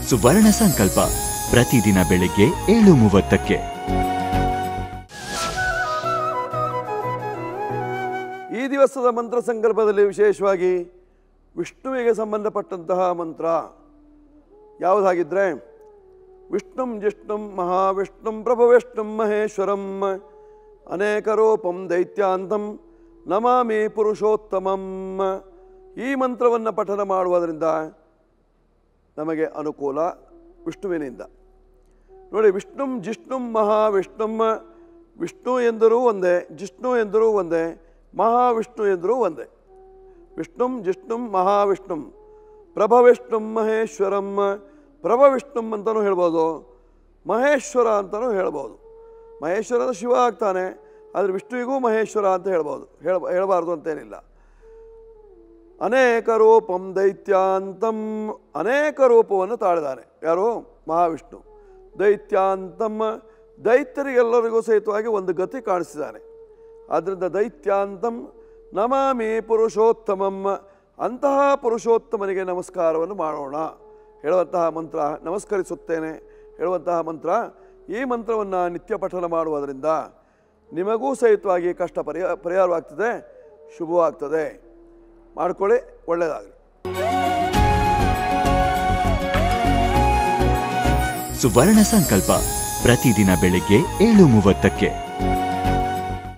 ಸುವರ್ಣ ಸಂಕಲ್ಪ ಪ್ರತಿದಿನ ಬೆಳಿಗ್ಗೆ ಏಳು ಮೂವತ್ತಕ್ಕೆ ಈ ದಿವಸದ ಮಂತ್ರ ಸಂಕಲ್ಪದಲ್ಲಿ ವಿಶೇಷವಾಗಿ ವಿಷ್ಣುವಿಗೆ ಸಂಬಂಧಪಟ್ಟಂತಹ ಮಂತ್ರ ಯಾವುದಾಗಿದ್ದರೆ ವಿಷ್ಣುಂ ಜಿಷ್ಣುಂ ಮಹಾವಿಷ್ಣುಂ ಪ್ರಭವಿಷ್ಣುಂ ಮಹೇಶ್ವರಂ ಅನೇಕ ರೂಪಂ ದೈತ್ಯಾಂತಂ ನಮಾಮಿ ಪುರುಷೋತ್ತಮಂ ಈ ಮಂತ್ರವನ್ನು ಪಠನ ಮಾಡುವುದರಿಂದ ನಮಗೆ ಅನುಕೂಲ ವಿಷ್ಣುವಿನಿಂದ ನೋಡಿ ವಿಷ್ಣುಂ ಜಿಷ್ಣುಂ ಮಹಾವಿಷ್ಣುಂ ವಿಷ್ಣು ಎಂದರೂ ಒಂದೇ ಜಿಷ್ಣು ಎಂದರೂ ಒಂದೇ ಮಹಾವಿಷ್ಣು ಎಂದರೂ ಒಂದೇ ವಿಷ್ಣುಂ ಜಿಷ್ಣುಂ ಮಹಾವಿಷ್ಣುಂ ಪ್ರಭವಿಷ್ಣುಂ ಮಹೇಶ್ವರಂ ಪ್ರಭವಿಷ್ಣುಂ ಅಂತಲೂ ಹೇಳ್ಬೋದು ಮಹೇಶ್ವರ ಅಂತಲೂ ಹೇಳ್ಬೋದು ಮಹೇಶ್ವರ ಶಿವ ಆಗ್ತಾನೆ ಆದರೆ ವಿಷ್ಣುವಿಗೂ ಮಹೇಶ್ವರ ಅಂತ ಹೇಳ್ಬೋದು ಹೇಳ ಹೇಳಬಾರ್ದು ಅಂತೇನಿಲ್ಲ ಅನೇಕ ರೂಪಂ ದೈತ್ಯಾಂತಂ ಅನೇಕ ರೂಪವನ್ನು ತಾಳಿದಾನೆ ಯಾರು ಮಹಾವಿಷ್ಣು ದೈತ್ಯಾಂತಂ ದೈತ್ಯರಿಗೆಲ್ಲರಿಗೂ ಸಹಿತವಾಗಿ ಒಂದು ಗತಿ ಕಾಣಿಸಿದ್ದಾನೆ ಆದ್ದರಿಂದ ದೈತ್ಯಾಂತಂ ನಮಾಮಿ ಪುರುಷೋತ್ತಮಂ ಅಂತಹ ಪುರುಷೋತ್ತಮನಿಗೆ ನಮಸ್ಕಾರವನ್ನು ಮಾಡೋಣ ಹೇಳುವಂತಹ ಮಂತ್ರ ನಮಸ್ಕರಿಸುತ್ತೇನೆ ಹೇಳುವಂತಹ ಮಂತ್ರ ಈ ಮಂತ್ರವನ್ನು ನಿತ್ಯ ಪಠನ ಮಾಡುವುದರಿಂದ ನಿಮಗೂ ಸಹಿತವಾಗಿ ಕಷ್ಟ ಪರಿಹಾರ ಪರಿಹಾರವಾಗ್ತದೆ ಶುಭವಾಗ್ತದೆ ಮಾಡ್ಕೊಳ್ಳಿ ಒಳ್ಳೆಯದಾಗಲಿ ಸುವರ್ಣ ಸಂಕಲ್ಪ ಪ್ರತಿದಿನ ಬೆಳಿಗ್ಗೆ ಏಳು ಮೂವತ್ತಕ್ಕೆ